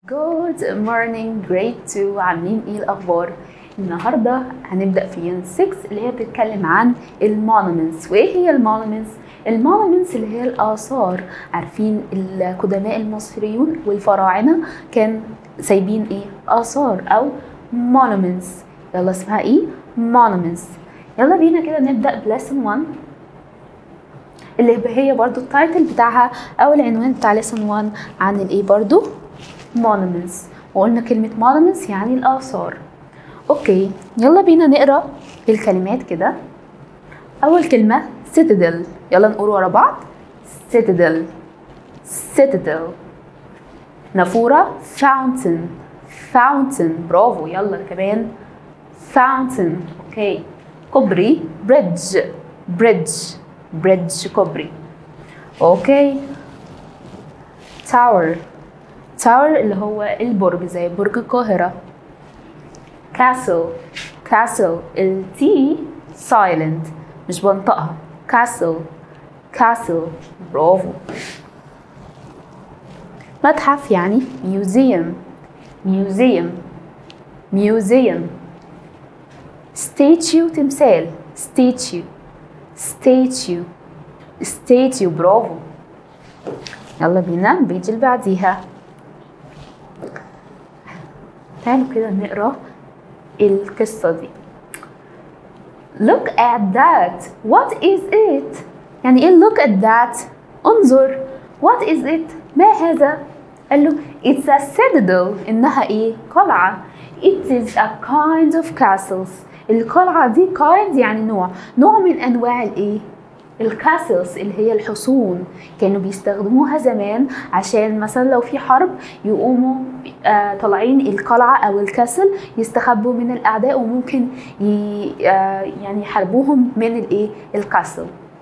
Good morning grade 2 عاملين ايه الاخبار النهارده هنبدا في يونت 6 اللي هي بتتكلم عن المونومنتس وايه هي المونومنتس المونومنتس اللي هي الاثار عارفين القدماء المصريون والفراعنه كان سايبين ايه اثار او monuments يلا اسمها ايه monuments يلا بينا كده نبدا بلسن 1 اللي هي برضو التايتل بتاعها او العنوان بتاع لسن 1 عن الايه برضو monuments وقلنا كلمة monuments يعني الآثار أوكي يلا بينا نقرأ الكلمات كده أول كلمة citadel يلا نقول ورا بعض citadel citadel نافورة fountain fountain برافو يلا كمان fountain أوكي كوبري bridge bridge bridge كوبري أوكي tower تاور اللي هو البرج زي برج القاهرة كاسل كاسل التي سايلنت مش بنطقها كاسل كاسل برافو متحف يعني ميوزيوم ميوزيوم ميوزيوم ستاتيو تمثال ستاتيو ستاتيو ستاتيو برافو يلا بينا البيج اللي بعديها تعالوا كده نقرا القصة دي Look at that What is it يعني ايه look at that انظر What is it ما هذا قال له It's a citadel إنها ايه قلعة It is a kind of castles القلعة دي kind يعني نوع نوع من أنواع الايه الكاسلز اللي هي الحصون كانوا بيستخدموها زمان عشان مثلا لو في حرب يقوموا آه طالعين القلعة أو الكاسل يستخبوا من الأعداء وممكن ي آه يعني يحاربوهم من الإيه الكاسل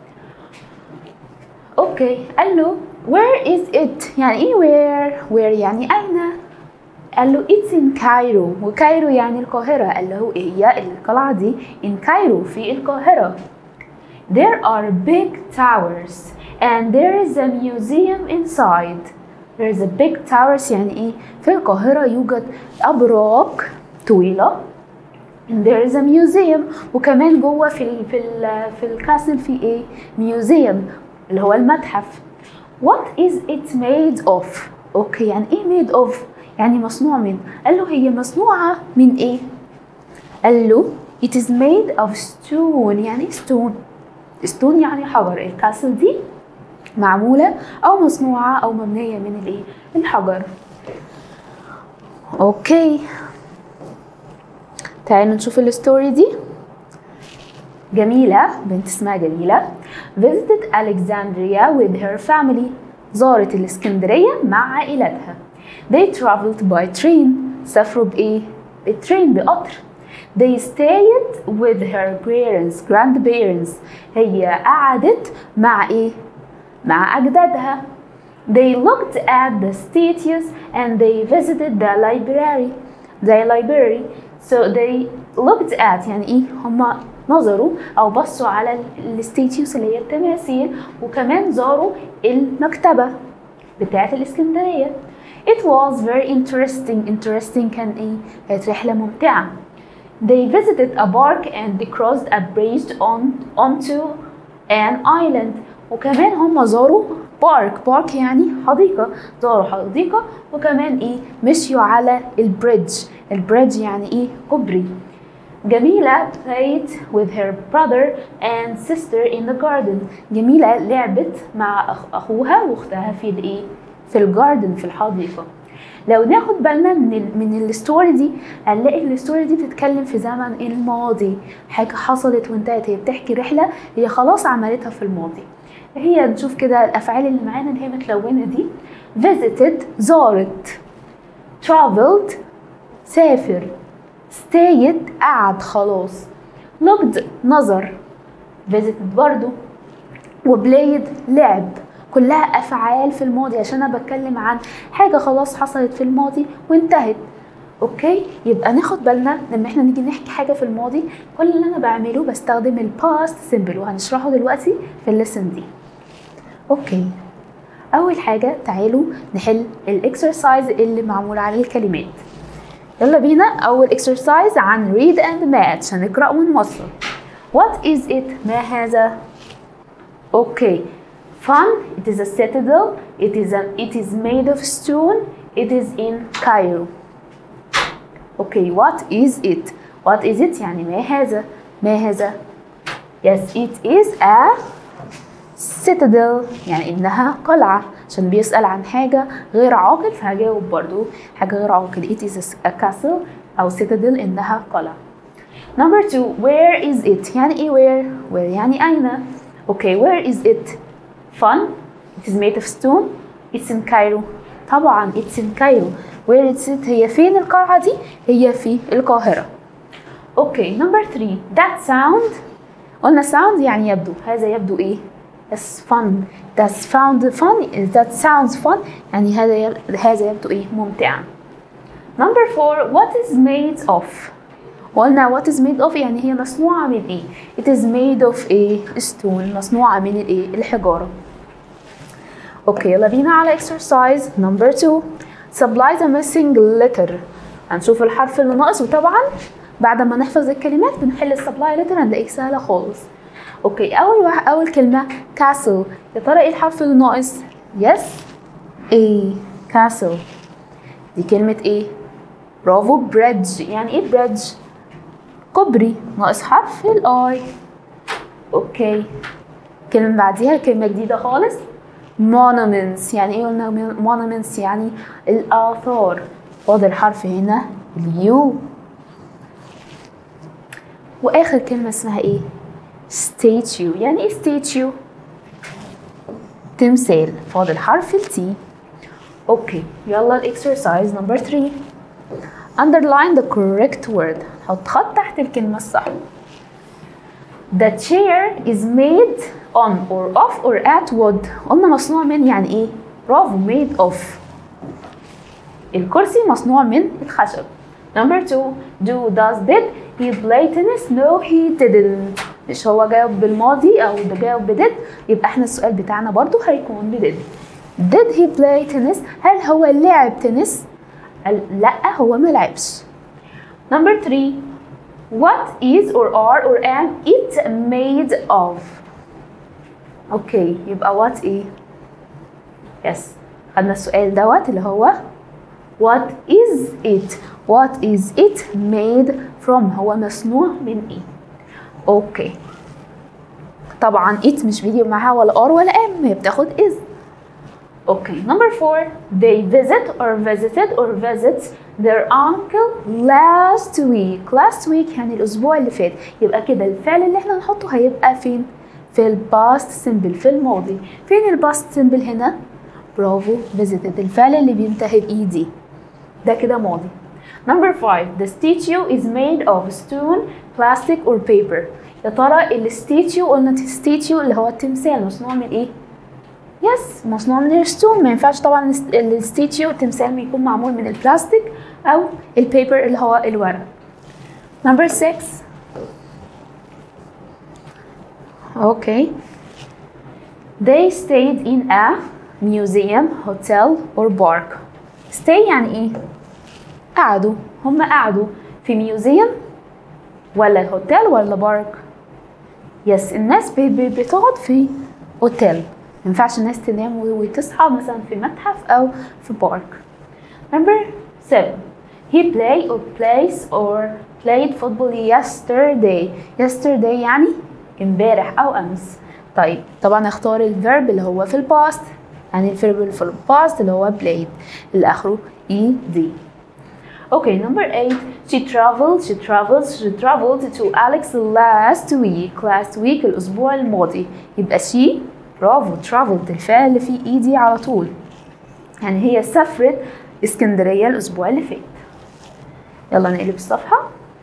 أوكي قال له where is it يعني إيه where where يعني أين قال له it's in Cairo وكايرو يعني القاهرة قال له إيه هي القلعة دي in Cairo في القاهرة There are big towers and there is a museum inside. There is a big towers يعني ايه؟ في القاهرة يوجد أبراج طويلة and there is a museum وكمان جوه في ال في ال في الكاسل في ايه؟ museum اللي هو المتحف. What is it made of؟ اوكي يعني ايه made of؟ يعني مصنوع من قال له هي مصنوعة من ايه؟ قال له it is made of stone يعني stone ستون يعني حجر الكاسل دي معمولة أو مصنوعة أو مبنية من الإيه؟ الحجر أوكي تعالوا نشوف الستوري دي جميلة بنت اسمها جميلة visited Alexandria with her family زارت الإسكندرية مع عائلتها they traveled by train سافروا بإيه؟ بالترين بقطر They stayed with her parents, grandparents. هي قعدت مع إيه؟ مع أجدادها. They looked at the statues and they visited the library. The library. So they looked at يعني إيه؟ هما نظروا أو بصوا على الستاتيوس اللي هي التماثيل وكمان زاروا المكتبة بتاعة الإسكندرية. It was very interesting. Interesting كان إيه؟ كانت رحلة ممتعة. They visited a park and they crossed a bridge on onto an island وكمان هم زاروا بارك بارك يعني حديقة زاروا حديقة وكمان ايه مشيوا على البريدج البريدج يعني ايه كوبري جميلة played with her brother and sister in the garden جميلة لعبت مع أخوها وأختها في الإيه في الجاردن في الحديقة لو ناخد بالنا من ال من الستوري دي هنلاقي الستوري دي بتتكلم في زمن الماضي حاجه حصلت وانتهت هي بتحكي رحله هي خلاص عملتها في الماضي هي نشوف كده الافعال اللي معانا اللي هي متلونه دي visited زارت traveled سافر stayed قعد خلاص looked نظر visited برضو وبلايد لعب كلها افعال في الماضي عشان انا بتكلم عن حاجه خلاص حصلت في الماضي وانتهت اوكي يبقى ناخد بالنا لما احنا نيجي نحكي حاجه في الماضي كل اللي انا بعمله بستخدم الباست سيمبل وهنشرحه دلوقتي في الليسن دي اوكي أول حاجة تعالوا نحل الإكسرسايز اللي معمول على الكلمات يلا بينا أول إكسرسايز عن read and match هنقرأ ونوصل What is it ما هذا Okay Fun It is a citadel It is, a, it is made of stone It is in Cairo Okay what is it What is it يعني ما هذا ما هذا Yes it is a citadel يعني إنها قلعة عشان بيسأل عن حاجة غير عاقل فهجاوب برضو حاجة غير عاقل it is a castle أو citadel إنها قلعة number two where is it يعني إيه where where يعني أين okay where is it fun it is made of stone it's in Cairo طبعا it's in Cairo where is it هي فين القلعة دي هي في القاهرة okay number three that sound قلنا sound يعني يبدو هذا يبدو إيه That's fun. That's found fun. That sounds fun. يعني هذا هذا يبدو إيه ممتعا. Number four. What is made of? قلنا what is made of يعني هي مصنوعة من إيه؟ It is made of إيه؟ stone. مصنوعة من الإيه؟ الحجارة. أوكي يلا بينا على exercise number two. Supply the missing letter. هنشوف الحرف اللي ناقص وطبعا بعد ما نحفظ الكلمات بنحل السبلاي لتر هنلاقيه سهلة خالص. اوكي اول واحد اول كلمه كاسل يا ترى ايه الحرف اللي ناقص يس ايه كاسل دي كلمه ايه برافو بريدج يعني ايه بريدج كوبري ناقص حرف الاي اوكي كلمه بعديها كلمه جديده خالص monuments يعني ايه قلنا monuments يعني الاثار فاضل حرف هنا اليو واخر كلمه اسمها ايه statue يعني ايه statue تمثال فاضل حرف التي اوكي يلا الاكسرسايز نمبر 3 underline the correct word حط خط تحت الكلمة الصح The chair is made on or of or at wood قلنا مصنوع من يعني ايه برافو made of الكرسي مصنوع من الخشب Number two, do does did he play tennis? No he didn't. مش هو جاوب بالماضي او ده جاوب بدid يبقى احنا السؤال بتاعنا برضو هيكون بدid. Did he play tennis? هل هو لعب تنس؟ لا هو ما لعبش. Number three, what is or are or am it made of? اوكي يبقى what ايه؟ يس خدنا السؤال دوت اللي هو What is it? What is it made from? هو مصنوع من ايه؟ اوكي طبعا it مش بيجي معاها ولا r ولا am هي بتاخد is اوكي number four they visit or visited or visits their uncle last week last week يعني الاسبوع اللي فات يبقى كده الفعل اللي احنا نحطه هيبقى فين في الباست سيمبل في الماضي فين الباست سيمبل هنا برافو visited الفعل اللي بينتهي بايدي ده كده ماضي Number five, the statue is made of stone, plastic or paper. يا ترى الستيتيو قلنا الستيتيو اللي هو التمثال مصنوع من ايه؟ يس مصنوع من الستون ما ينفعش طبعا الستيتيو التمثال يكون معمول من البلاستيك او البيبر اللي هو الورق. Number six. Okay. They stayed in a museum, hotel or park. Stay يعني ايه؟ قعدوا هم قعدوا في ميوزيوم ولا الهوتيل ولا بارك يس الناس بتقعد في اوتيل ينفعش الناس تنام وتصحى مثلا في متحف او في بارك number seven he play or plays or played football yesterday yesterday يعني امبارح او امس طيب طبعا اختار الفيرب اللي هو في الباست يعني الفيرب اللي في الباست اللي هو played اللي اخره اي دي Okay, number eight. She traveled. She traveled. She traveled to Alex last week. Last week الأسبوع الماضي. يبقى she برافو traveled الفعل اللي فيه ايدي على طول. يعني هي سافرت اسكندرية الأسبوع اللي فات. يلا نقلب الصفحة.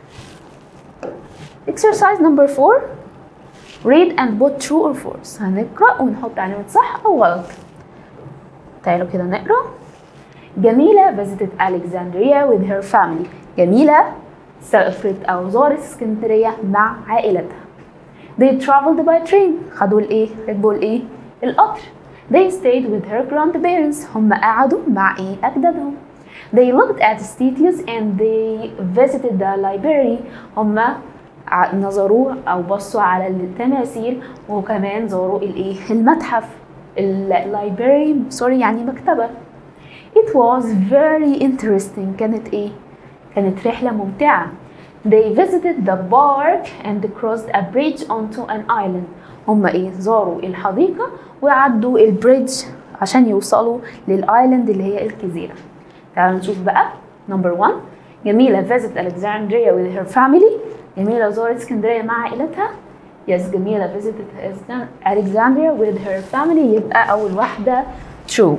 Exercise number four. Read and put true or false. هنقرأ ونحط علامة صح أو غلط. تعالوا كده نقرأ. جميلة visited Alexandria with her family. جميلة سافرت أو زارت اسكندرية مع عائلتها. They traveled by train. خدوا الإيه؟ ركبوا الإيه؟ القطر. They stayed with her grandparents. هم قعدوا مع إيه أجدادهم. They looked at statues and they visited the library. هم ع- نظروا أو بصوا على التماثيل وكمان زاروا الإيه المتحف. اللايبراري سوري يعني مكتبة. It was very interesting. كانت إيه؟ كانت رحلة ممتعة. They visited the park and crossed a bridge onto an island. هم إيه؟ زاروا الحديقة وعدوا البريدج عشان يوصلوا للآيلاند اللي هي الجزيرة. تعالوا نشوف بقى نمبر 1 جميلة visit Alexandria with her family. جميلة زارت اسكندرية مع عائلتها. Yes جميلة visited Alexandria with her family يبقى أول واحدة true.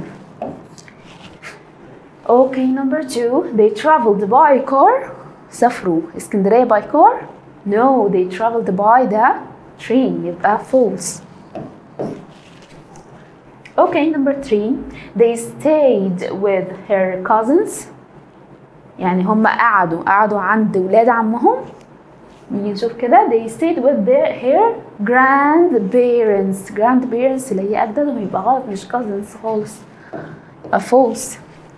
Okay, number two, they traveled by car. سافروا اسكندرية by car. No, they traveled by the train. يبقى false. Okay, number three, they stayed with her cousins. يعني هم قعدوا قعدوا عند ولاد عمهم. نيجي نشوف كده they stayed with their her grandparents. grandparents اللي هي أجدادهم يبقى غلط مش cousins خالص. يبقى false.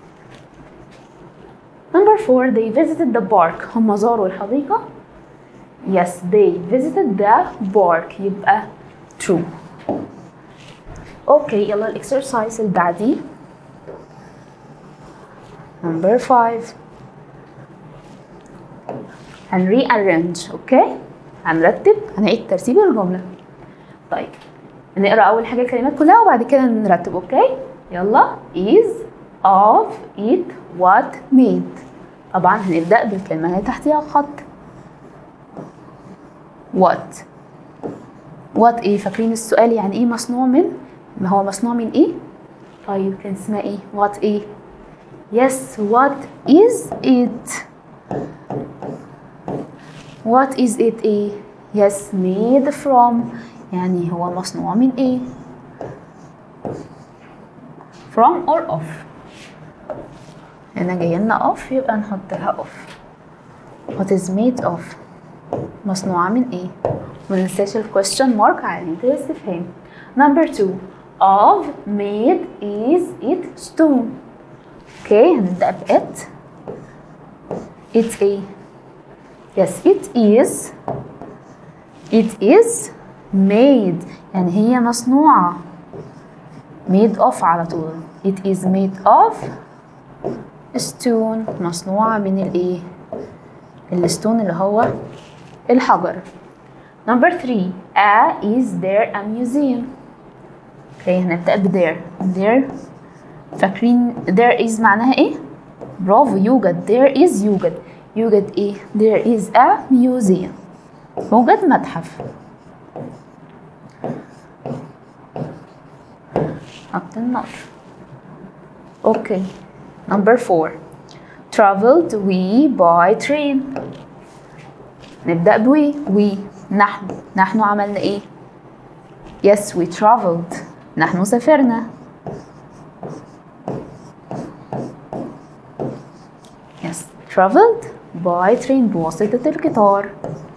Number four, they visited the park. هم زاروا الحديقة. Yes, they visited the park. يبقى true. اوكي يلا الاكسرسايز اللي بعديه. Number five. هنريارنج اوكي؟ هنرتب هنعيد ترتيب الجملة. طيب نقرا أول حاجة الكلمات كلها وبعد كده نرتب اوكي؟ يلا is of it what made طبعا هنبدأ بالكلمة اللي تحتيها خط what what ايه فاكرين السؤال يعني ايه مصنوع من ما هو مصنوع من ايه طيب كان اسمها ايه what ايه yes what is it what is it ايه yes made from يعني هو مصنوع من ايه from or of هنا جاي لنا off يبقى نحط لها off what is made of مصنوعة من ايه مننساش ال question mark علامة الاستفهام number two of made is it stone اوكي هنبدأ ب it it ايه yes it is it is made يعني هي مصنوعة made of على طول it is made of stone مصنوعة من الايه الستون اللي هو الحجر number three a is there a museum اوكي هنبدأ ب there there فاكرين there is معناها ايه برافو يوجد there is يوجد يوجد ايه there is a museum يوجد متحف حط النقط اوكي number four traveled we by train نبدأ بوي we نحن نحن عملنا ايه yes we traveled نحن سافرنا yes traveled by train بواسطة القطار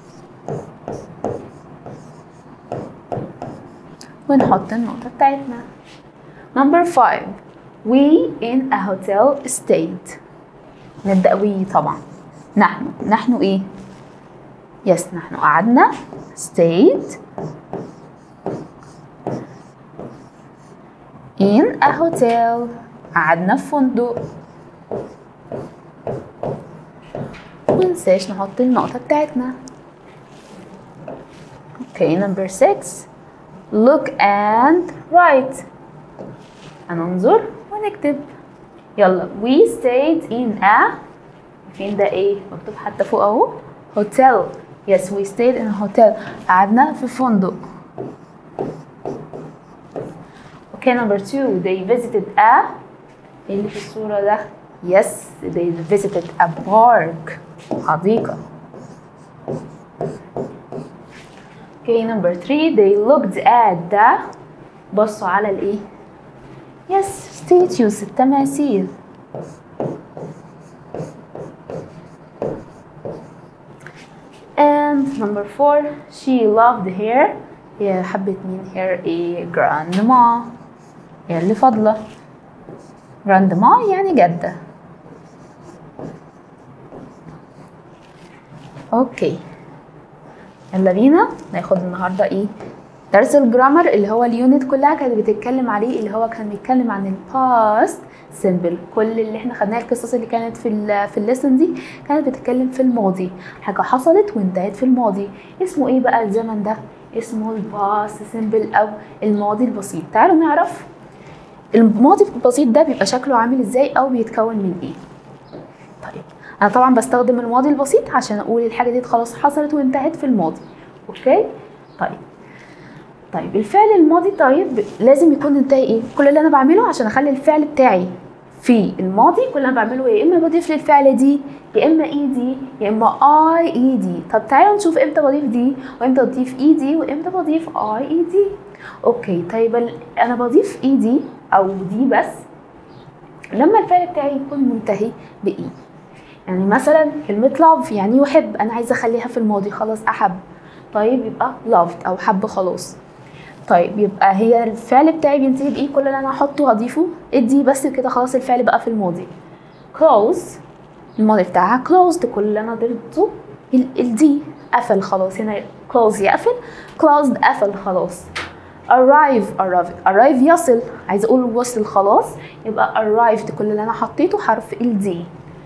ونحط النقطة بتاعتنا number five we in a hotel stayed نبدأ we طبعا نحن نحن ايه يس نحن قعدنا stayed in a hotel قعدنا في فندق مننساش نحط النقطة بتاعتنا اوكي number six look and write هننظر ونكتب يلا we stayed in a فين ده ايه مكتوب حتى فوق اهو hotel yes we stayed in a hotel قعدنا في فندق okay number two they visited a ايه اللي في الصورة ده yes they visited a park حديقة okay number three they looked at the بصوا على الايه yes statues التماثيل and number four she loved her هي حبت مين her a grandma هي اللي فاضلة grandma يعني جدة اوكي يلا بينا ناخد النهارده ايه درس الجرامر اللي هو اليونت كلها كانت بتتكلم عليه اللي هو كان بيتكلم عن الباست سيمبل كل اللي احنا خدناه القصص اللي كانت في ال في الليسن دي كانت بتتكلم في الماضي حاجه حصلت وانتهت في الماضي اسمه ايه بقى الزمن ده اسمه الباست سيمبل او الماضي البسيط تعالوا نعرف الماضي البسيط ده بيبقى شكله عامل ازاي او بيتكون من ايه طيب انا طبعا بستخدم الماضي البسيط عشان اقول الحاجه دي خلاص حصلت وانتهت في الماضي اوكي طيب طيب الفعل الماضي طيب لازم يكون انتهي ايه كل اللي انا بعمله عشان اخلي الفعل بتاعي في الماضي كل اللي انا بعمله يا اما بضيف للفعل دي يا اما اي دي يا اما اي اي دي طب تعالوا نشوف امتى بضيف دي وامتى بضيف اي دي وامتى بضيف اي اي دي اوكي طيب انا بضيف اي دي او دي بس لما الفعل بتاعي يكون منتهي باي يعني مثلا كلمة love يعني يحب أنا عايزة أخليها في الماضي خلاص أحب طيب يبقى loved أو حب خلاص طيب يبقى هي الفعل بتاعي بينتهي بإيه كل اللي أنا هحطه هضيفه ادي بس كده خلاص الفعل بقى في الماضي close الماضي بتاعها closed كل اللي أنا ضفته الدي قفل خلاص هنا close يقفل closed قفل خلاص arrive arrive arrive يصل عايزة أقول وصل خلاص يبقى arrived كل اللي أنا حطيته حرف الدي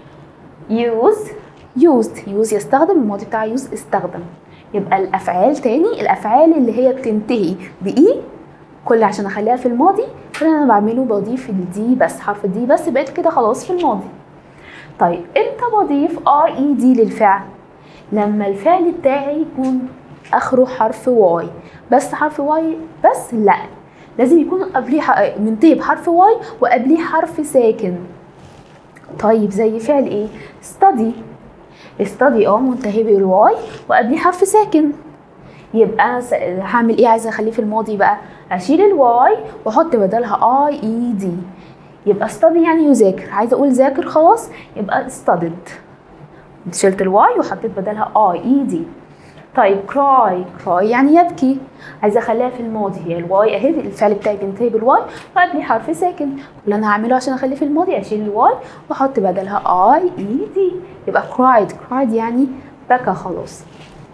use used use يستخدم الماضي بتاع use استخدم يبقى الافعال تاني الافعال اللي هي بتنتهي باي كل عشان اخليها في الماضي كل اللي انا بعمله بضيف الدي بس حرف الدي بس بقيت كده خلاص في الماضي طيب امتى بضيف اي اي دي للفعل لما الفعل بتاعي يكون اخره حرف واي بس حرف واي بس لا لازم يكون قبليه منتهي بحرف واي وقبليه حرف ساكن طيب زي فعل ايه study study اه منتهي بالواي وقبليه حرف ساكن يبقى انا هعمل ايه عايزه اخليه في الماضي بقى اشيل الواي واحط بدلها اي اي دي يبقى study يعني يذاكر عايزه اقول ذاكر خلاص يبقى studied شلت الواي وحطيت بدلها اي اي دي طيب كراي كراي يعني يبكي عايزه اخليها في الماضي هي الواي اهي الفعل بتاعي بينتهي بالواي وقبليه حرف ساكن اللي انا هعمله عشان اخليه في الماضي اشيل الواي واحط بدلها اي اي دي يبقى كرايد كرايد يعني بكى خلاص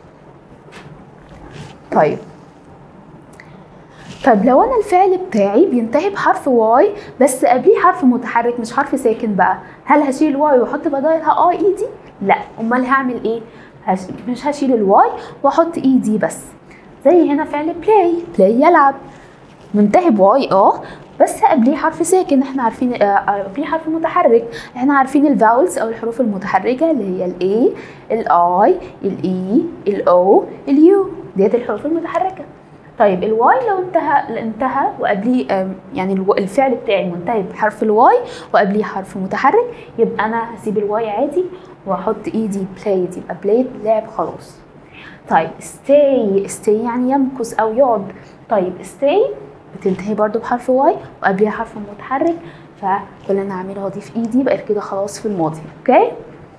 طيب طيب لو انا الفعل بتاعي بينتهي بحرف واي بس قبليه حرف متحرك مش حرف ساكن بقى هل هشيل واي واحط بدلها اي اي دي لا امال هعمل ايه هش... مش هشيل الواي واحط اي دي بس زي هنا فعل بلاي بلاي يلعب منتهي بواي اه بس قبليه حرف ساكن احنا عارفين قبليه حرف متحرك احنا عارفين الفاولز او الحروف المتحركه اللي هي الاي الاي الاي الاو اليو ديت الحروف المتحركه طيب الواي لو انتهى انتهى وقبليه يعني الفعل بتاعي منتهي بحرف الواي وقبليه حرف متحرك يبقى انا هسيب الواي عادي واحط ايدي بلايد يبقى بلايد لعب خلاص طيب stay stay يعني يمكث او يقعد طيب stay بتنتهي برضو بحرف واي وقبلها حرف متحرك فكل اللي انا هعمله هضيف ايدي بقى كده خلاص في الماضي اوكي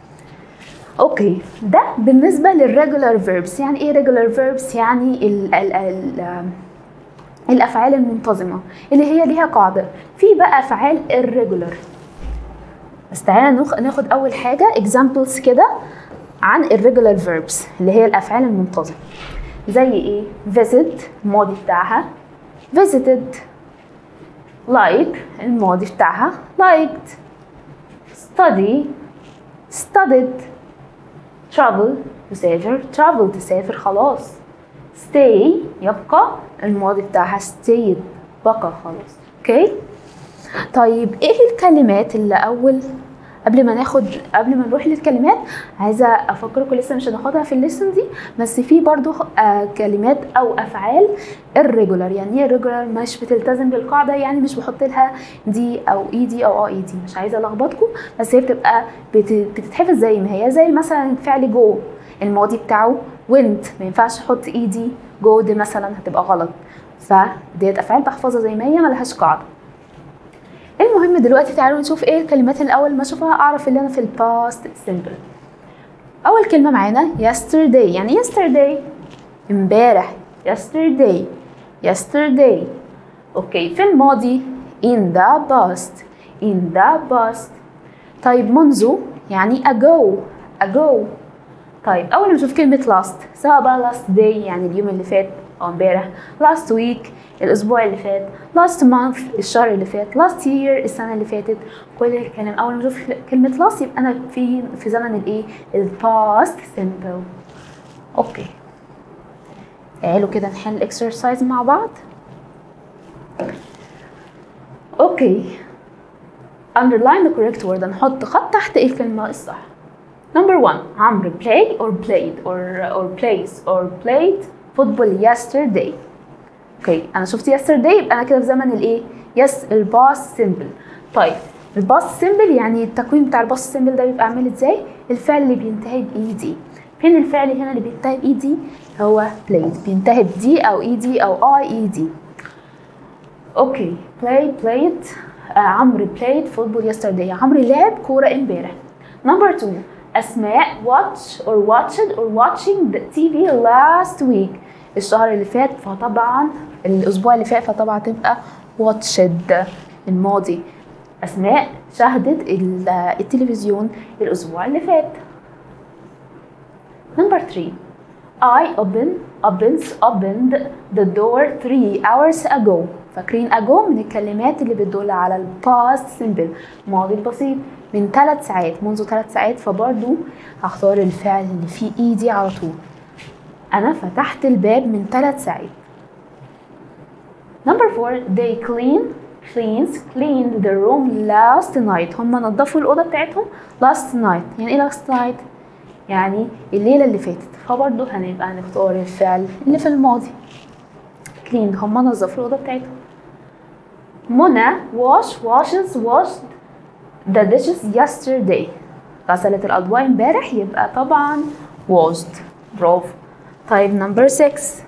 اوكي ده بالنسبه للريجولار فيربس يعني ايه ريجولار فيربس يعني ال ال ال الافعال المنتظمه اللي هي ليها قاعده في بقى افعال irregular بس تعالى ناخد اول حاجه examples كده عن irregular verbs اللي هي الافعال المنتظمه زي ايه visit الماضي بتاعها visited like الماضي بتاعها liked study studied travel تسافر travel تسافر خلاص stay يبقى الماضي بتاعها stayed بقى خلاص اوكي طيب ايه الكلمات اللي اول قبل ما ناخد قبل ما نروح للكلمات عايزه افكركم لسه مش هناخدها في الليسن دي بس في برضو آه كلمات او افعال الريجولار يعني ايه الريجولار مش بتلتزم بالقاعده يعني مش بحط لها دي او اي دي او اي دي مش عايزه الخبطكم بس هي بتبقى بتتحفظ زي ما هي زي مثلا فعل جو الماضي بتاعه went ما ينفعش احط اي دي جو دي مثلا هتبقى غلط فديت افعال بحفظها زي ما هي ملهاش قاعده المهم دلوقتي تعالوا نشوف ايه الكلمات الاول ما اشوفها اعرف اللي انا في الباست سيمبل اول كلمه معانا yesterday يعني yesterday امبارح yesterday yesterday اوكي في الماضي in the past in the past طيب منذ يعني ago ago طيب اول ما نشوف كلمه last سواء بقى last day يعني اليوم اللي فات او امبارح last week الاسبوع اللي فات last month الشهر اللي فات last year السنه اللي فاتت كل الكلام اول ما نشوف كلمه last يبقى انا في في زمن الايه الباست simple اوكي تعالوا كده نحل الاكسرسايز مع بعض اوكي underline the correct word نحط خط تحت ايه الكلمه الصح Number one, عمرو play or played or or plays or played football yesterday. اوكي انا شفت yesterday يبقى انا كده في زمن الايه؟ يس الباس سيمبل. طيب الباس سيمبل يعني التكوين بتاع الباس سيمبل ده بيبقى عامل ازاي؟ الفعل اللي بينتهي باي دي. فين الفعل هنا اللي بينتهي باي دي؟ هو played بينتهي بدي او اي دي او اي اي دي. اوكي play played آه عمرو played football yesterday عمرو لعب كورة امبارح. Number two أسماء watch or watched or watching the TV last week الشهر اللي فات فطبعا الأسبوع اللي فات فطبعا تبقى watched الماضي أسماء شاهدت التلفزيون الأسبوع اللي فات Number three I open opens opened the door three hours ago فاكرين ago من الكلمات اللي بتدل على الباست simple الماضي البسيط من ثلاث ساعات منذ ثلاث ساعات فبرضو هختار الفعل اللي فيه ايدي على طول انا فتحت الباب من ثلاث ساعات number four they clean cleans cleaned the room last night هم نظفوا الأوضة بتاعتهم last night يعني ايه last night يعني الليلة اللي فاتت فبرضو هنبقى نختار الفعل اللي في الماضي cleaned هم نظفوا الأوضة بتاعتهم منى wash washes washed the dishes yesterday غسلت الأطباق امبارح يبقى طبعا washed برافو طيب number 6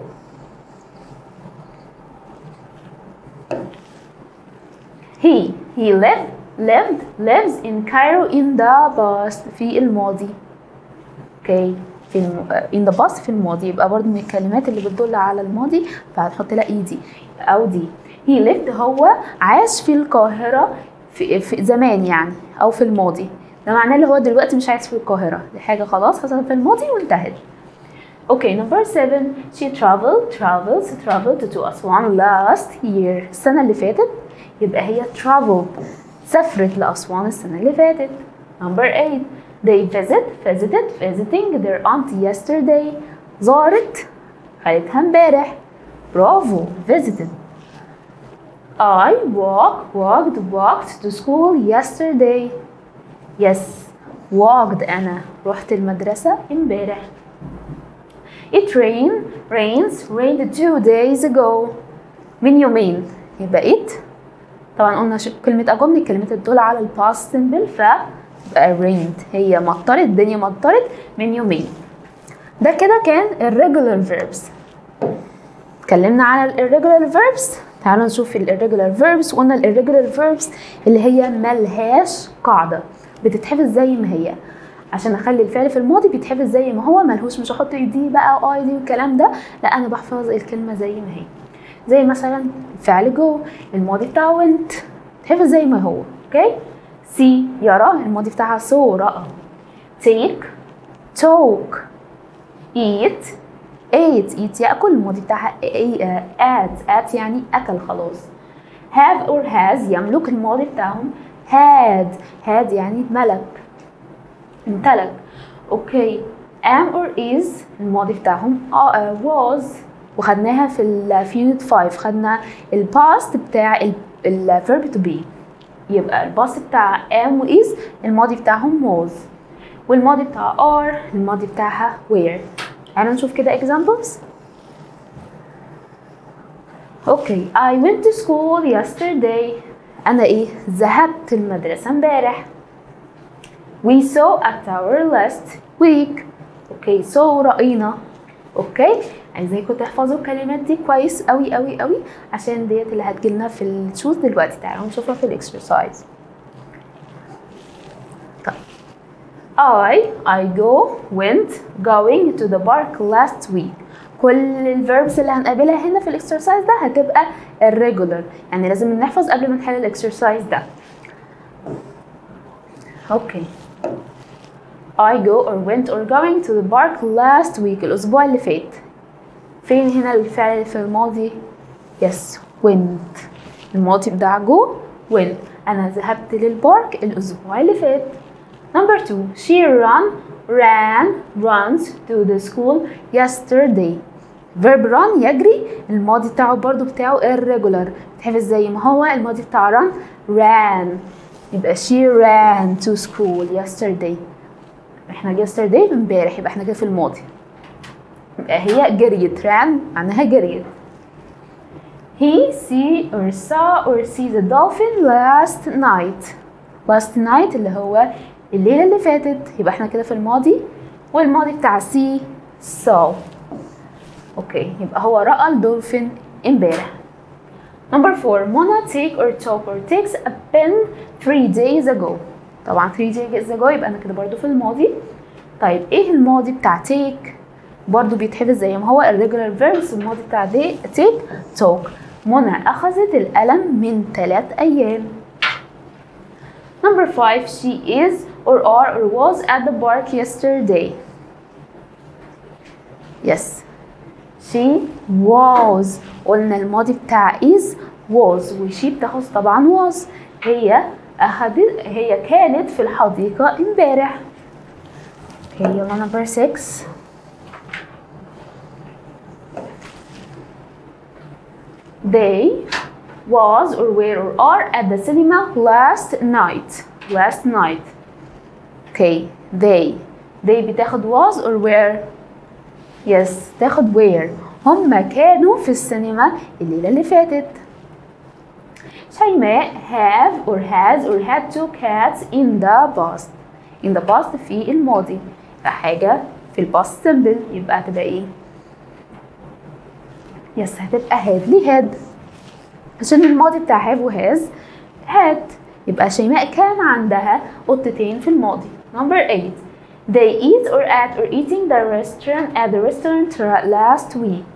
he he lived lived lives in Cairo in the past في الماضي اوكي في الم... in the past في الماضي يبقى برضه من الكلمات اللي بتدل على الماضي فهنحط لها ايدي او دي he lived هو عاش في القاهرة في, في زمان يعني او في الماضي ده معناه اللي هو دلوقتي مش عايش في القاهرة دي حاجة خلاص حصلت في الماضي وانتهت Okay, number seven, she traveled, travels, traveled to Aswan last year. السنة اللي فاتت يبقى هي traveled. سافرت لأسوان السنة اللي فاتت. Number eight, they visit, visited, visiting their aunt yesterday. زارت خالتها امبارح. برافو, visited. I walk, walked, walked to school yesterday. Yes, walked أنا رحت المدرسة امبارح. It rained, rains, rained two days ago. من يومين يبقى it طبعا قلنا كلمة ago من الكلمات اللي تدل على الباست سيمبل ف يبقى rained هي مطرت الدنيا مطرت من يومين ده كده كان irregular verbs اتكلمنا على irregular verbs تعالوا نشوف irregular verbs وقلنا irregular verbs اللي هي ملهاش قاعدة بتتحفظ زي ما هي عشان اخلي الفعل في الماضي بيتحفظ زي ما هو ملهوش مش هحط دي بقى اي دي والكلام ده لا انا بحفظ الكلمه زي ما هي زي مثلا فعل جو الماضي بتاعه went بيتحفظ زي ما هو اوكي سي يرى الماضي بتاعها سو راى take talk eat ate eat ياكل الماضي بتاعها ate ate يعني اكل خلاص have or has يملك الماضي بتاعهم had had يعني ملك امتلك اوكي am or is الماضي بتاعهم uh, was وخدناها في ال في unit 5 خدنا الباست بتاع ال verb to be يبقى الباست بتاع am و is الماضي بتاعهم was والماضي بتاع are الماضي بتاعها were تعالوا نشوف كده examples اوكي I went to school yesterday انا ايه ذهبت المدرسة امبارح We saw a tower last week. اوكي so رأينا اوكي عايزاكم تحفظوا الكلمات دي كويس قوي قوي قوي عشان ديت اللي هتجيلنا في التشوز دلوقتي تعالوا نشوفها في الاكسرسايز طيب I I go went going to the park last week كل الفيربس اللي هنقابلها هنا في الاكسرسايز ده هتبقى الريجولر يعني لازم نحفظ قبل ما نحل الاكسرسايز ده اوكي I go or went or going to the park last week الأسبوع اللي فات فين هنا الفعل اللي في الماضي yes went الماضي بتاع go went أنا ذهبت للبارك الأسبوع اللي فات number two she run ran runs to the school yesterday verb run يجري الماضي بتاعه برضو بتاعه irregular بتحفظ زي ما هو الماضي بتاع run ran يبقى she ran to school yesterday احنا yesterday امبارح يبقى احنا كده في الماضي يبقى هي جريت ran معناها جريت he see or saw or see the dolphin last night last night اللي هو الليلة اللي فاتت يبقى احنا كده في الماضي والماضي بتاع see saw اوكي يبقى هو رأى الدولفين امبارح Number four, Mona take or took or takes a pen three days ago. طبعا three days ago يبقى انا كده برضو في الماضي. طيب ايه الماضي بتاع take؟ برضو بيتحفظ زي ما هو irregular verbs الماضي بتاع take took. منى أخذت القلم من ثلاث أيام. Number five, she is or are or was at the park yesterday. Yes. She was قلنا الماضي بتاع is was وشي بتاخد طبعا was هي أخدت هي كانت في الحديقة امبارح. Okay, يلا number six. They was or were or are at the cinema last night. Last night. Okay, they. They بتاخد was or were Yes, تاخد where هما كانوا في السينما الليلة اللي فاتت شيماء have or has or had two cats in the past in the past في الماضي يبقى حاجة في الباست simple يبقى هتبقى ايه؟ يس هتبقى had ليه had عشان الماضي بتاع have و has had يبقى شيماء كان عندها قطتين في الماضي number 8 They eat or at or eating the restaurant at the restaurant last week.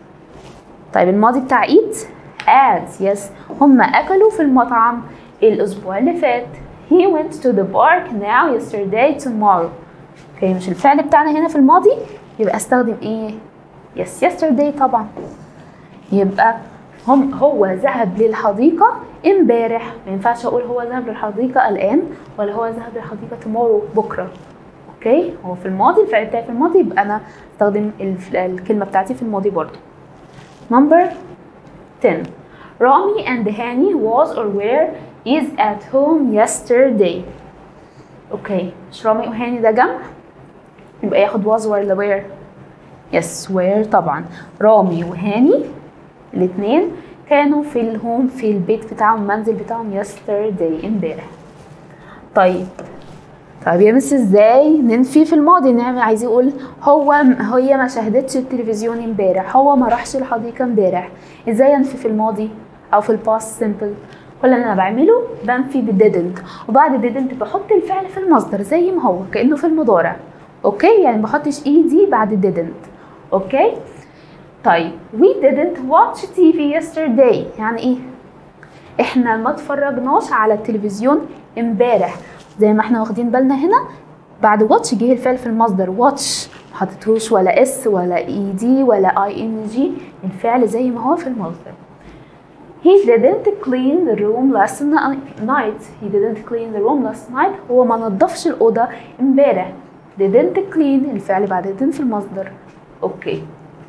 طيب الماضي بتاع eat at yes هم أكلوا في المطعم الأسبوع اللي فات. He went to the park now yesterday tomorrow. اوكي okay, مش الفعل بتاعنا هنا في الماضي يبقى استخدم ايه؟ yes yesterday طبعا. يبقى هم هو ذهب للحديقة امبارح ما ينفعش اقول هو ذهب للحديقة الآن ولا هو ذهب للحديقة tomorrow بكرة. اوكي هو في الماضي الفعل بتاعي في الماضي يبقى انا استخدم الكلمه بتاعتي في الماضي برضو number 10 رامي and هاني was or were is at home yesterday اوكي مش رامي وهاني ده جمع يبقى ياخد was ولا were yes were طبعا رامي وهاني الاثنين كانوا في الهوم في البيت بتاعهم المنزل بتاعهم yesterday امبارح طيب طيب يا مس ازاي ننفي في الماضي نعمل عايز يقول هو هي ما شاهدتش التلفزيون امبارح هو ما راحش الحديقه امبارح ازاي انفي في الماضي او في الباست سيمبل كل اللي انا بعمله بنفي ب didn't وبعد didn't بحط الفعل في المصدر زي ما هو كانه في المضارع اوكي يعني بحطش اي دي بعد didn't اوكي طيب we didn't watch TV yesterday يعني ايه احنا ما اتفرجناش على التلفزيون امبارح زي ما احنا واخدين بالنا هنا بعد واتش جه الفعل في المصدر واتش ما حطيتهوش ولا اس ولا اي دي ولا اي ان جي الفعل زي ما هو في المصدر He didn't clean the room last night. He didn't clean the room last night. هو ما نظفش الأوضة امبارح. didn't clean الفعل بعد didn't في المصدر. اوكي.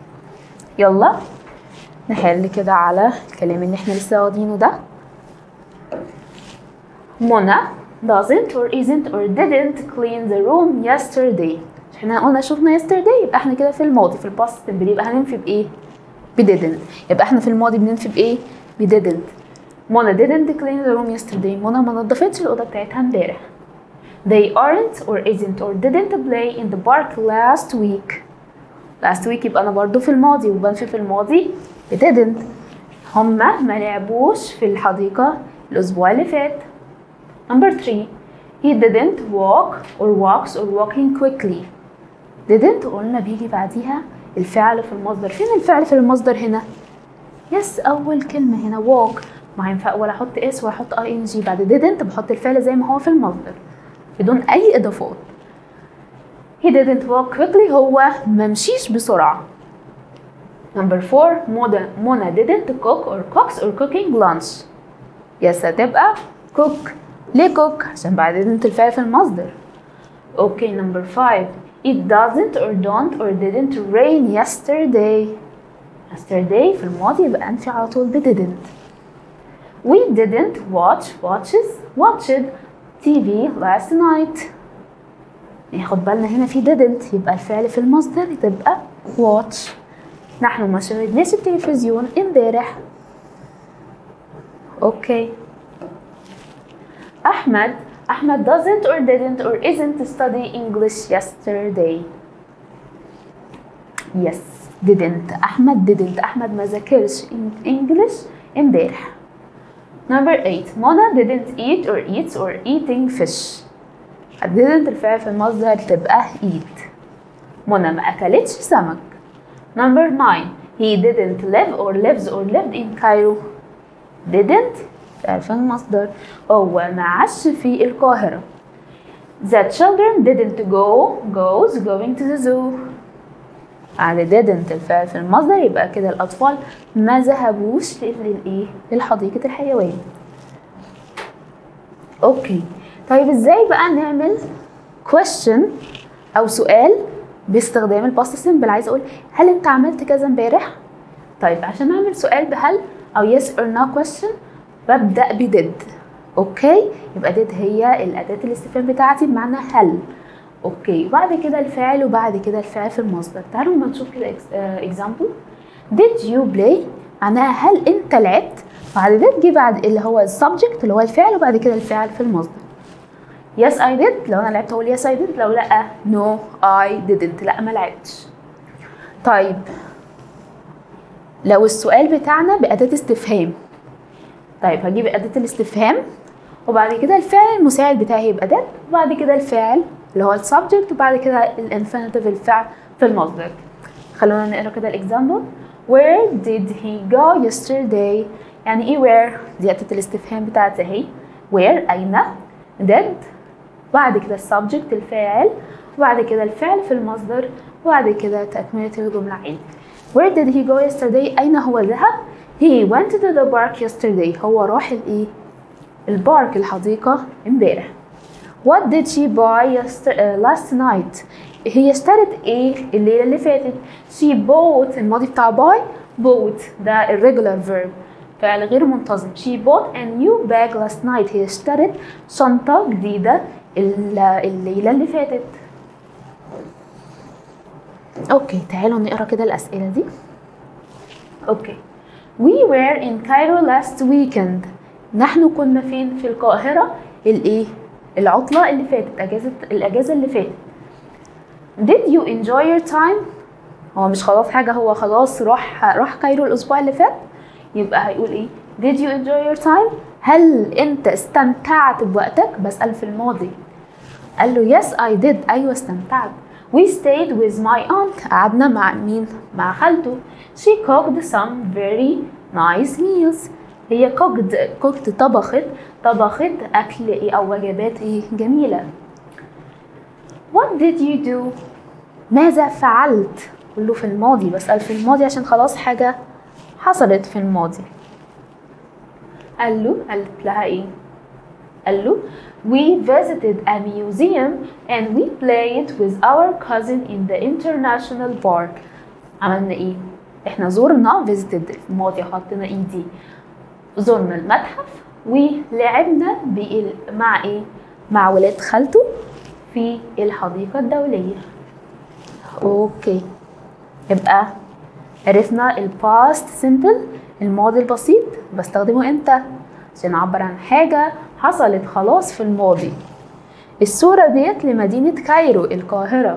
يلا نحل كده على الكلام اللي احنا لسه واخدينه ده. منى doesn't or isn't or didn't clean the room yesterday احنا قلنا شفنا yesterday يبقى احنا كده في الماضي في الباست سمبل يبقى هننفي بايه ب didn't يبقى احنا في الماضي بننفي بايه ب didn't منى didn't clean the room yesterday منى ما نظفتش الأوضة بتاعتها امبارح they aren't or isn't or didn't play in the park last week last week يبقى انا برضو في الماضي وبنفي في الماضي ب didn't هما ما لعبوش في الحديقة الأسبوع اللي فات Number three, he didn't walk or walks or walking quickly. Didn't قلنا بيجي بعديها الفعل في المصدر، فين الفعل في المصدر هنا؟ يس اول كلمه هنا walk ما ينفع ولا احط اس ولا احط اي ان جي بعد didn't بحط الفعل زي ما هو في المصدر بدون اي اضافات he didn't walk quickly هو ما مشيش بسرعه number four منى منى didn't cook or cooks or cooking lunch يس هتبقى cook ليه cook عشان بعد didn't الفعل في المصدر اوكي number five it doesn't or don't or didn't rain yesterday yesterday في الماضي يبقى انفي على طول ب didn't we didn't watch watches watched TV last night ناخد بالنا هنا في didn't يبقى الفعل في المصدر تبقى watch نحن ما شاهدناش التلفزيون امبارح اوكي احمد احمد doesn't or didn't or isn't study English yesterday yes didn't احمد didn't احمد ما ذاكرش English امبارح Number 8 Mona didn't eat or eats or eating fish didn't الفعل في المصدر تبقى eat منى ما أكلتش سمك Number 9 He didn't live or lives or lived in Cairo didn't فعل في المصدر هو ما عاش في القاهرة The children didn't go goes going to the zoo على didn't الفعل في المصدر يبقى كده الأطفال ما ذهبوش للإيه؟ للحديقة الحيوان. أوكي طيب إزاي بقى نعمل question أو سؤال باستخدام الباست سيمبل عايز أقول هل أنت عملت كذا امبارح؟ طيب عشان أعمل سؤال بهل أو yes or no question ببدأ ب did أوكي يبقى did هي الأداة الاستفهام بتاعتي بمعنى هل اوكي بعد كده الفاعل وبعد كده الفعل في المصدر تعالوا ما نشوف كده اكزامبل did you play معناها هل انت لعبت بعد did جه بعد اللي هو السبجكت اللي هو الفعل وبعد كده الفعل في المصدر yes I did لو انا لعبت اقول yes I did لو لا no I didn't لا ما لعبتش طيب لو السؤال بتاعنا بأداة استفهام طيب هجيب أداة الاستفهام وبعد كده الفعل المساعد بتاعي يبقى ده وبعد كده الفعل اللي هو السبجكت وبعد كده الانفينيتيف الفعل في المصدر خلونا نقرا كده الاكزامبل where did he go yesterday يعني ايه where دي أداة الاستفهام بتاعتي اهي where أين did بعد كده السبجكت الفاعل وبعد كده الفعل في المصدر وبعد كده تكملة الجملة عين where did he go yesterday أين هو ذهب he went to the park yesterday هو راح الايه البارك الحديقة امبارح What did she buy yester- uh, last night? هي اشترت ايه الليلة اللي فاتت؟ She bought الماضي بتاع buy bought ده الريجولار verb فعل غير منتظم She bought a new bag last night هي اشترت شنطة جديدة ال- الليلة اللي فاتت اوكي تعالوا نقرا كده الأسئلة دي اوكي We were in Cairo last weekend نحن كنا فين في القاهرة الايه العطلة اللي فاتت اجازة الاجازة اللي فاتت Did you enjoy your time هو مش خلاص حاجة هو خلاص راح راح كايرو الأسبوع اللي فات يبقى هيقول إيه Did you enjoy your time هل أنت استمتعت بوقتك بسأل في الماضي قال له yes I did أيوة استمتعت We stayed with my aunt قعدنا مع مين مع خالته She cooked some very nice meals هي cooked cooked طبخت طبخت أكل إيه أو وجبات إيه جميلة What did you do ماذا فعلت كله في الماضي بسأل في الماضي عشان خلاص حاجة حصلت في الماضي قال له قالت لها ايه قال له we visited a museum and we played with our cousin in the international park عملنا ايه احنا زرنا visited في الماضي حطينا اي دي زرنا المتحف ولعبنا بال- مع ايه مع ولاد خالته في الحديقة الدولية اوكي يبقى عرفنا الباست سيمبل الماضي البسيط بستخدمه امتى عشان اعبر عن حاجة حصلت خلاص في الماضي الصورة ديت لمدينة كايرو القاهرة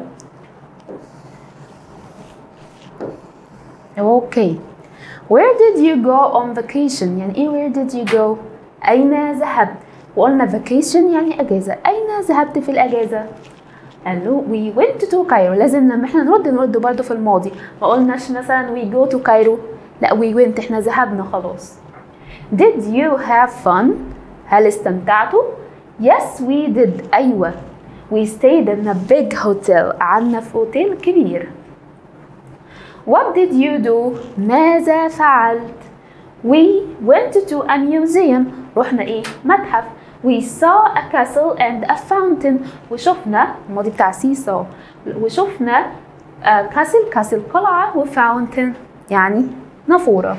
اوكي Where did you go on vacation يعني ايه where did you go أين ذهبت وقلنا vacation يعني أجازة أين ذهبت في الأجازة قال له we went to Cairo لازم لما احنا نرد نرد برضه في الماضي ما قلناش مثلا we go to Cairo لا we went احنا ذهبنا خلاص did you have fun هل استمتعتوا yes we did أيوة we stayed in a big hotel قعدنا في اوتيل كبير what did you do ماذا فعلت we went to a museum رحنا ايه متحف we saw a castle and a fountain وشفنا الماضي بتاع see saw وشفنا كاسل كاسل قلعة وفاونتن يعني نافورة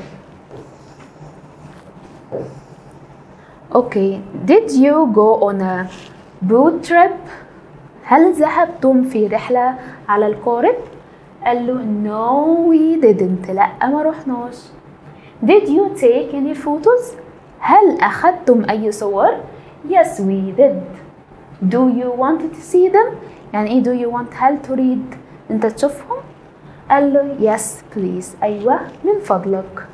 اوكي did you go on a boat trip هل ذهبتم في رحلة على القارب قال له no we didn't لا ما رحناش did you take any photos هل أخذتم أي صور yes we did do you want to see them يعني ايه do you want هل تريد انت تشوفهم قال له yes please ايوه من فضلك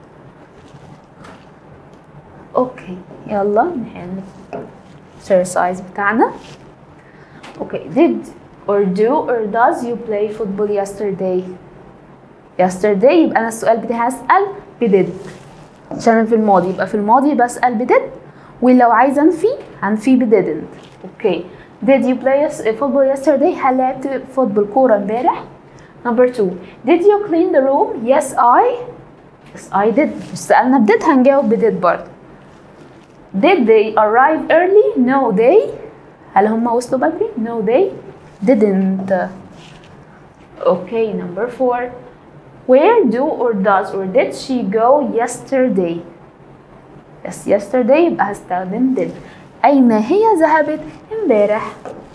اوكي يلا نحل exercise بتاعنا اوكي did or do or does you play football yesterday yesterday يبقى انا السؤال بتاعي هسأل بدid عشان في الماضي يبقى في الماضي بسأل بدid ولو عايزه انفي هنفي بدidn't اوكي Did you play football yesterday؟ هل لعبت فوتبول كورة امبارح؟ Number two Did you clean the room؟ Yes I Yes I did مش سألنا بديت هنجاوب بديت برضه Did they arrive early؟ No they هل هم وصلوا بدري؟ No they didn't Okay number four Where do or does or did she go yesterday؟ Yes yesterday يبقى هستخدم did أين هي ذهبت امبارح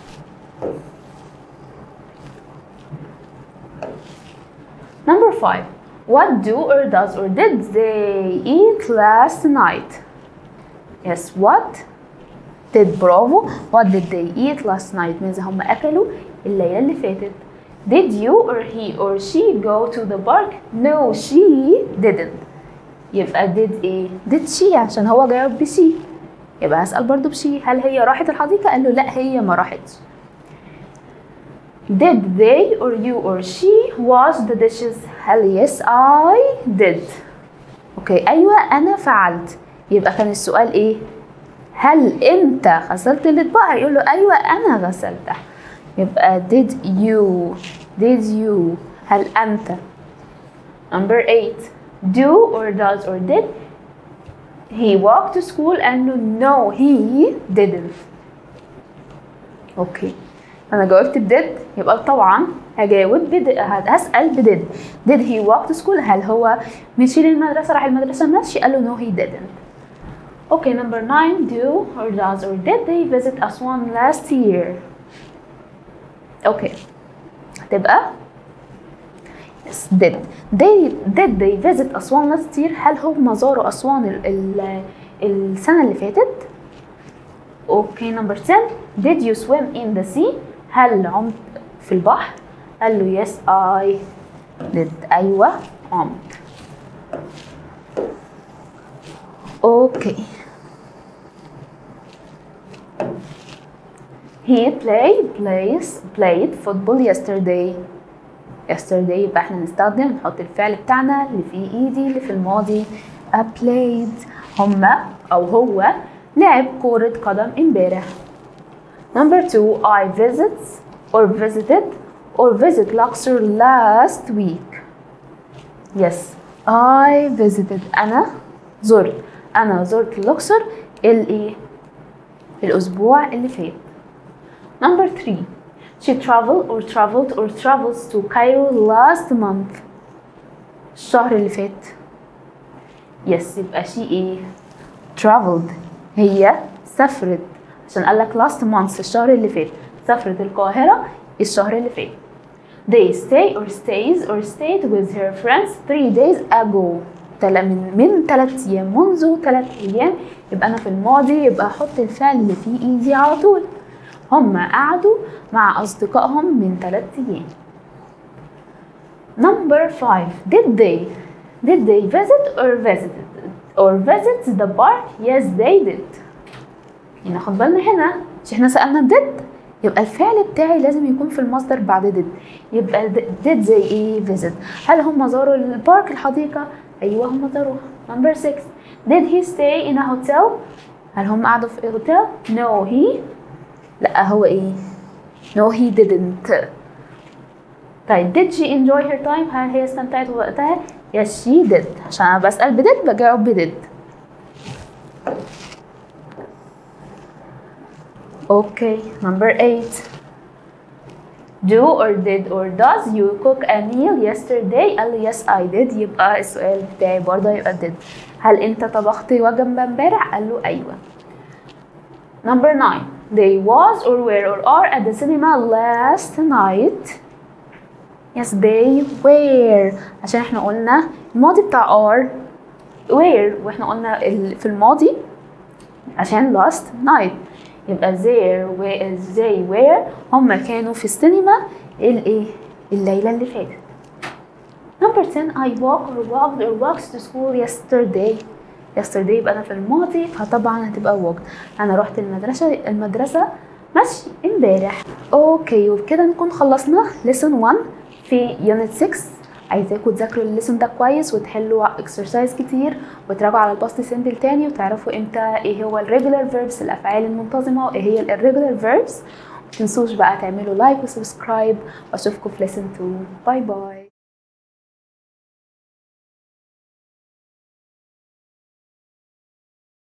Number five What do or does or did they eat last night? Yes, what did برافو What did they eat last night means هم أكلوا الليلة اللي فاتت Did you or he or she go to the park? No, she didn't يبقى did ايه؟ did she عشان هو جاوب بشي يبقى هسأل برضو بشي هل هي راحت الحديقة؟ قال له لا هي ما راحتش. Did they or you or she wash the dishes؟ هل yes I did. اوكي ايوه انا فعلت. يبقى كان السؤال ايه؟ هل انت غسلت الاطباق؟ هيقول له ايوه انا غسلتها. يبقى did you did you هل انت number 8 do or does or did he walked to school and no he didn't اوكي انا جاوبت بديد يبقى طبعا هجاوب بد... هسأل بديد did he walk to school هل هو مشي للمدرسة راح المدرسة ماشي قال له no he didn't Okay, number nine, do or does or did they visit Aswan last year? Okay, هتبقى yes, did they did they visit أسوان last year هل هم زاروا أسوان ال ال السنة اللي فاتت؟ اوكي نمبر 10 did you swim in the sea هل عمت في البحر؟ قال له yes I did أيوة عمت اوكي He played plays played football yesterday yesterday يبقى احنا نستخدم نحط الفعل بتاعنا اللي فيه ايدي اللي في الماضي I played هما او هو لعب كرة قدم امبارح Number two I visits or visited or visit Luxor last week Yes I visited أنا زرت أنا زرت الأقصر الإيه الأسبوع اللي فات Number three She traveled or traveled or travels to Cairo last month الشهر اللي فات Yes يبقى she إيه traveled هي سافرت عشان قال لك last month الشهر اللي فات سافرت القاهرة الشهر اللي فات They stay or stays or stayed with her friends three days ago تل- من من ثلاث أيام منذ ثلاث أيام يبقى أنا في الماضي يبقى أحط الفعل اللي فيه إيدي على طول هم قعدوا مع أصدقائهم من ثلاث أيام Number five Did they Did they visit or visited or visit the park? Yes they did يعني ناخد بالنا هنا مش احنا سألنا did يبقى الفعل بتاعي لازم يكون في المصدر بعد did يبقى did زي ايه visit هل هم زاروا البارك الحديقة؟ ايوه هم زاروها number 6 did he stay in a hotel هل هم قعدوا في hotel no he لا هو ايه no he didn't طيب did she enjoy her time هل هي استمتعت بوقتها yes she did عشان انا بسأل بدid بجاوب بدid Okay, number eight. Do or did or does you cook a meal yesterday؟ قال لي yes I did يبقى السؤال بتاعي برضه هيبقى did. هل أنت طبخت وجبة امبارح؟ قال له أيوه. Number nine. They was or were or are at the cinema last night. Yes they were عشان احنا قلنا الماضي بتاع are were واحنا قلنا ال- في الماضي عشان last night يبقى there were they were هم كانوا في السينما الايه الليله اللي فاتت number 10 I walked or walked or walked to school yesterday yesterday يبقى انا في الماضي فطبعا هتبقى walked انا رحت المدرسه المدرسه مشي امبارح اوكي وبكده نكون خلصنا lesson 1 في unit 6 عايزاكم تذاكروا الليسون ده كويس وتحلوا اكسرسايز كتير وتراجعوا على الباست سيمبل تاني وتعرفوا امتى ايه هو الريجولار فيربس الافعال المنتظمه وايه هي الريجولار فيربس متنسوش بقى تعملوا لايك وسبسكرايب واشوفكم في lesson 2 باي باي